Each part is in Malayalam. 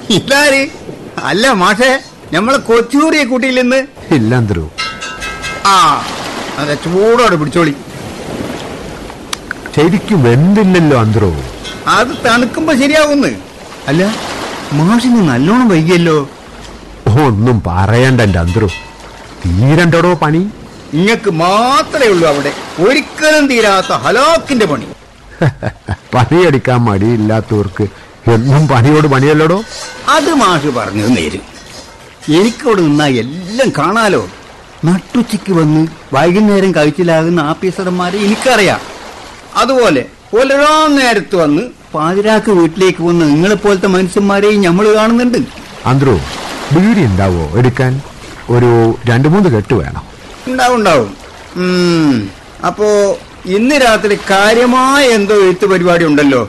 ഇതാര് അല്ല മാഷേ നമ്മളെ കൊച്ചൂറിയെ കൂട്ടിയിൽ നിന്ന് ഇല്ല അന്തരു ആ അതെ ചൂടോടെ പിടിച്ചോളി ശരിക്കും വെന്തില്ലല്ലോ അന്തരോ അത് തണുക്കുമ്പോ ശരിയാവുന്ന് അല്ല മാഷിന് നല്ലോണം വൈകിയല്ലോ ഒന്നും പറയണ്ട എന്റെ അന്തരു തീരണ്ടടോ പണി ഇങ്ങക്ക് മാത്രമേ ഉള്ളൂ അവിടെ ഒരിക്കലും തീരാത്ത ഹലാക്കിന്റെ പണി പണിയെടുക്കാൻ മടിയില്ലാത്തവർക്ക് എന്നും പണിയോട് പണിയല്ലടോ അത് മാഷ് പറഞ്ഞത് നേര് എനിക്കവിടെ നിന്നാ എല്ലാം കാണാലോ നട്ടുച്ചയ്ക്ക് വന്ന് വൈകുന്നേരം കഴിച്ചിലാകുന്ന ആഫീസർമാരെ എനിക്കറിയാം അതുപോലെ പുലരാൻ നേരത്ത് വന്ന് പാതിരാക്ക് വീട്ടിലേക്ക് വന്ന് നിങ്ങളെ പോലത്തെ മനുഷ്യന്മാരെയും നമ്മൾ കാണുന്നുണ്ട് അന്തരു ബീഡി ഉണ്ടാവോ എടുക്കാൻ ഒരു രണ്ടു മൂന്ന് കെട്ട് വേണം ഉണ്ടാവും ഉണ്ടാവും ഉം. അപ്പോ ഇന്ന് രാത്രി കാര്യമായ എന്തോ എഴുത്ത് പരിപാടി ഉണ്ടല്ലോ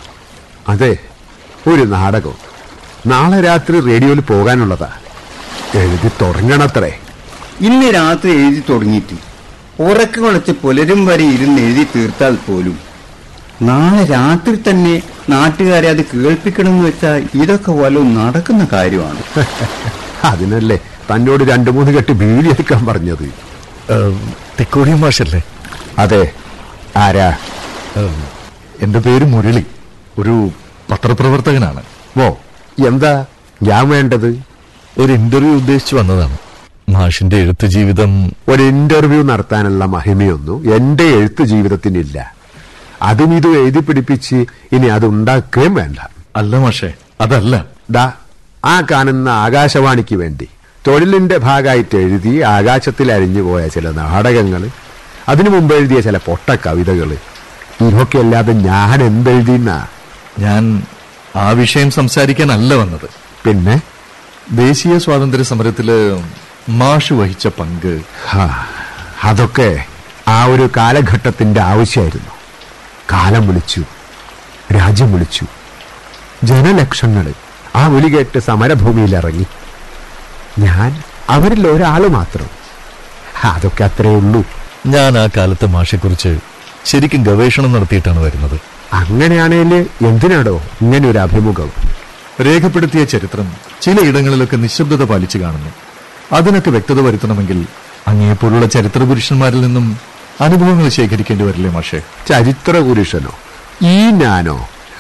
അതെ ഒരു നാടകം നാളെ രാത്രി റേഡിയോയിൽ പോകാനുള്ളതാ എഴുതി തുടങ്ങണത്രേ ഇന്ന് രാത്രി എഴുതി തുടങ്ങിയിട്ട് ഉറക്കം കുളച്ച് പുലരും വരെ ഇരുന്ന് എഴുതി തീർത്താൽ പോലും നാളെ രാത്രി തന്നെ നാട്ടുകാരെ അത് കേൾപ്പിക്കണമെന്ന് വെച്ചാൽ ഇതൊക്കെ വല്ലതും നടക്കുന്ന കാര്യമാണ് അതിനല്ലേ തന്നോട് രണ്ടു മൂന്ന് കെട്ട് ബീഡി എടുക്കാൻ പറഞ്ഞത് തെക്കോടിയം മാഷല്ലേ അതെ ആരാ ഏം, എന്റെ പേര് മുരളി ഒരു പത്രപ്രവർത്തകനാണ് ഓ എന്താ ഞാൻ വേണ്ടത് ഒരു ഇന്റർവ്യൂ ഉദ്ദേശിച്ചു വന്നതാണ് മാഷിന്റെ എഴുത്ത് ജീവിതം ഒരു ഇന്റർവ്യൂ നടത്താനുള്ള മഹിമയൊന്നും എന്റെ എഴുത്ത് ജീവിതത്തിനില്ല അതും ഇതും എഴുതി പിടിപ്പിച്ച് ഇനി അത് ഉണ്ടാക്കുകയും വേണ്ട അല്ല മാഷേ അതല്ല ദാ ആ കാണുന്ന ആകാശവാണിക്ക് വേണ്ടി തൊഴിലിന്റെ ഭാഗമായിട്ട് എഴുതി ആകാശത്തിൽ അരിഞ്ഞുപോയ ചില നാടകങ്ങൾ അതിനു മുമ്പ് എഴുതിയ ചില പൊട്ട കവിതകൾ ഇതൊക്കെ അല്ലാതെ ഞാൻ എന്തെഴുതിന്നാ ഞാൻ ആ വിഷയം സംസാരിക്കാനല്ല വന്നത് പിന്നെ ദേശീയ സ്വാതന്ത്ര്യ സമരത്തില് മാഷ് വഹിച്ച പങ്ക് ഹാ, അതൊക്കെ ആ ഒരു കാലഘട്ടത്തിന്റെ ആവശ്യമായിരുന്നു കാലം വിളിച്ചു രാജ്യം വിളിച്ചു ജനലക്ഷങ്ങൾ ആ വിളി കേട്ട് സമരഭൂമിയിൽ ഇറങ്ങി ഞാൻ അവരിൽ ഒരാള് മാത്രം അതൊക്കെ അത്രേ ഉള്ളൂ ഞാൻ ആ കാലത്തെ മാഷെക്കുറിച്ച് ശരിക്കും ഗവേഷണം നടത്തിയിട്ടാണ് വരുന്നത് അങ്ങനെയാണേല് എന്തിനാടോ ഇങ്ങനെ ഒരു അഭിമുഖം രേഖപ്പെടുത്തിയ ചരിത്രം ചിലയിടങ്ങളിലൊക്കെ നിശബ്ദത പാലിച്ചു കാണുന്നു അതിനൊക്കെ വ്യക്തത വരുത്തണമെങ്കിൽ അങ്ങേപ്പോലുള്ള ചരിത്ര പുരുഷന്മാരിൽ നിന്നും അനുഭവങ്ങൾ ശേഖരിക്കേണ്ടി വരില്ലേ മാഷേ ചരിത്ര പുരുഷനോ ഈ ഞാനോ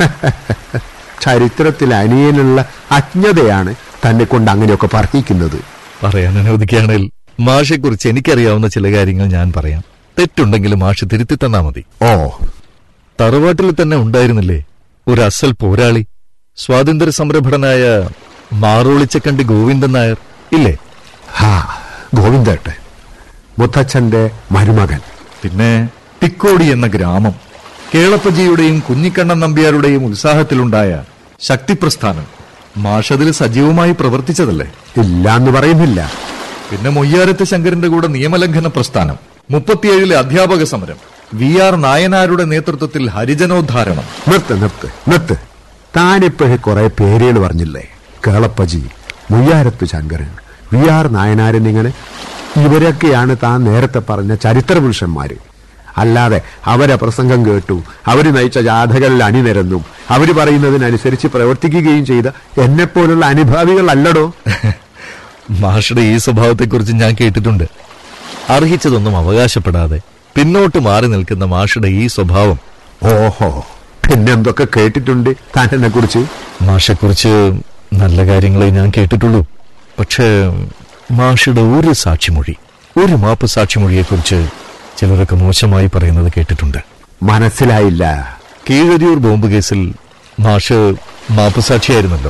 ചരിത്രത്തിൽ അനിയനുള്ള അജ്ഞതയാണ് തന്നെ കൊണ്ട് അങ്ങനെയൊക്കെ പറയിക്കുന്നത് പറയാൻ അനുവദിക്കുകയാണെങ്കിൽ മാഷെക്കുറിച്ച് എനിക്കറിയാവുന്ന ചില കാര്യങ്ങൾ ഞാൻ പറയാം തെറ്റുണ്ടെങ്കിൽ മാഷ് തിരുത്തി തന്നാ മതി ഓ തറവാട്ടിൽ തന്നെ ഉണ്ടായിരുന്നില്ലേ ഒരു അസൽ പോരാളി സ്വാതന്ത്ര്യ സമരഭടനായ മാറോളിച്ചക്കണ്ടി ഗോവിന്ദൻ നായർ ഇല്ലേ ഹാ ഗോവിന്ദേട്ട് മുത്തച്ഛന്റെ മരുമകൻ പിന്നെ തിക്കോടി എന്ന ഗ്രാമം കേളപ്പജിയുടെയും കുഞ്ഞിക്കണ്ണൻ നമ്പ്യാരുടെയും ഉത്സാഹത്തിലുണ്ടായ ശക്തിപ്രസ്ഥാനം മാഷതിൽ സജീവമായി പ്രവർത്തിച്ചതല്ലേ ഇല്ലാന്ന് പറയുന്നില്ല പിന്നെ മൊയ്യാരത്ത് ശങ്കരന്റെ കൂടെ നിയമലംഘന പ്രസ്ഥാനം മുപ്പത്തിയേഴിലെ അധ്യാപക സമരം വി ആർ നായനാരുടെ നേതൃത്വത്തിൽ ഹരിജനോദ്ധാരണം നിർത്ത് നിർത്ത് നിർത്ത് താനിപ്പോഴേ കുറെ പേരുകൾ പറഞ്ഞില്ലേ കേളപ്പജി മുയ്യാരത്ത് ശങ്കരൻ വി ആർ നായനാരൻ ഇങ്ങനെ ഇവരൊക്കെയാണ് താൻ നേരത്തെ പറഞ്ഞ ചരിത്ര പുരുഷന്മാര് അല്ലാതെ അവരെ പ്രസംഗം കേട്ടു അവര് നയിച്ച ജാഥകളിൽ അണിനിരന്നും അവര് പറയുന്നതിനനുസരിച്ച് പ്രവർത്തിക്കുകയും ചെയ്ത എന്നെപ്പോലുള്ള അനുഭാവികളല്ലടോ മാഷയുടെ ഈ സ്വഭാവത്തെക്കുറിച്ച് ഞാൻ കേട്ടിട്ടുണ്ട് അർഹിച്ചതൊന്നും അവകാശപ്പെടാതെ പിന്നോട്ട് മാറി നിൽക്കുന്ന മാഷയുടെ ഈ സ്വഭാവം ഓഹോ പിന്നെന്തൊക്കെ കേട്ടിട്ടുണ്ട് താൻ എന്നെ കുറിച്ച് മാഷെക്കുറിച്ച് നല്ല കാര്യങ്ങളെ ഞാൻ കേട്ടിട്ടുള്ളൂ പക്ഷേ മാഷയുടെ ഒരു സാക്ഷിമൊഴി ഒരു മാപ്പ് സാക്ഷിമൊഴിയെക്കുറിച്ച് ചിലരൊക്കെ മോശമായി പറയുന്നത് കേട്ടിട്ടുണ്ട് മനസ്സിലായില്ല കീഴരിയൂർ ബോംബ് കേസിൽ മാഷ് മാപ്പ് സാക്ഷിയായിരുന്നല്ലോ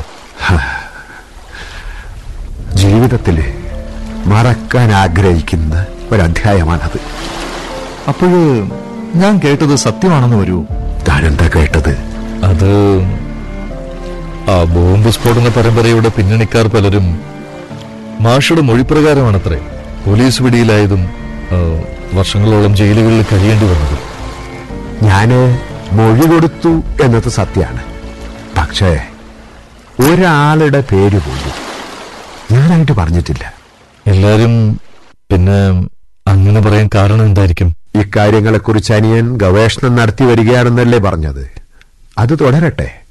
ജീവിതത്തിൽ മറക്കാൻ ആഗ്രഹിക്കുന്ന ഒരധ്യായമാണത് അപ്പോഴ് ഞാൻ കേട്ടത് സത്യമാണെന്ന് വരൂ താനെന്താ കേട്ടത് അത് ആ ബോംബ് സ്ഫോടന പരമ്പരയുടെ പിന്നണിക്കാർ പലരും മാഷയുടെ മൊഴിപ്രകാരമാണത്രേ പോലീസ് പിടിയിലായതും ആ, വർഷങ്ങളോളം ജയിലുകളിൽ കഴിയേണ്ടി വന്നതും ഞാന് മൊഴി കൊടുത്തു എന്നത് സത്യമാണ് പക്ഷേ ഒരാളുടെ പേര് പോലും ഞാനായിട്ട് പറഞ്ഞിട്ടില്ല എല്ലാരും പിന്നെ അങ്ങനെ പറയാൻ കാരണം എന്തായിരിക്കും ഇക്കാര്യങ്ങളെക്കുറിച്ച് അനിയൻ ഗവേഷണം നടത്തി വരികയാണെന്നല്ലേ പറഞ്ഞത് അത് തുടരട്ടെ